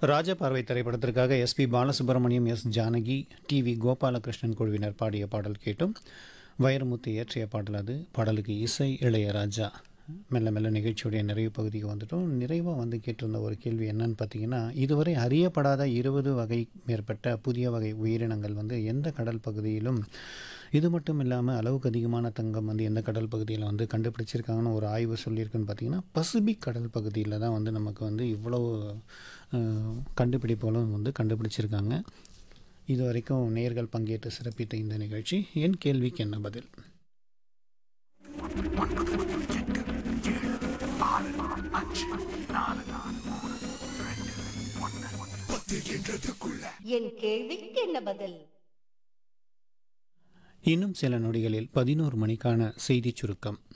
ராஜபார்வை திரைப்படத்திற்காக SP Balasubramaniam S Janaki T V Gopalakrishnan குழுவினர் பாடிய பாடல் கேட்டும் வைரமுத்து இயற்றிய பாடல் அது பாடலுக்கு இசை இளையராஜா மெல்ல மெல்ல நிகழ்ச்சியுடைய நிறைவு பகுதிக்கு வந்துட்டோம் நிறைவாக வந்து கேட்டிருந்த ஒரு கேள்வி என்னன்னு பார்த்தீங்கன்னா இதுவரை அறியப்படாத இருபது வகை மேற்பட்ட புதிய வகை உயிரினங்கள் வந்து எந்த கடல் பகுதியிலும் இது மட்டும் இல்லாமல் அளவுக்கு அதிகமான தங்கம் வந்து எந்த கடல் பகுதியில் வந்து கண்டுபிடிச்சிருக்காங்கன்னு ஒரு ஆய்வு சொல்லியிருக்குன்னு பார்த்தீங்கன்னா பசிபிக் கடல் பகுதியில் தான் வந்து நமக்கு வந்து இவ்வளோ அஹ், கண்டுபிடிப்புகளும் வந்து கண்டுபிடிச்சிருக்காங்க இது வரைக்கும் நேர்கள் பங்கேற்று சிறப்பித்த இந்த நிகழ்ச்சி என் கேள்விக்கு என்ன பதில் என் கேள்விக்கு என்ன பதில் இன்னும் சில நொடிகளில் பதினோரு மணிக்கான செய்திச் சுருக்கம்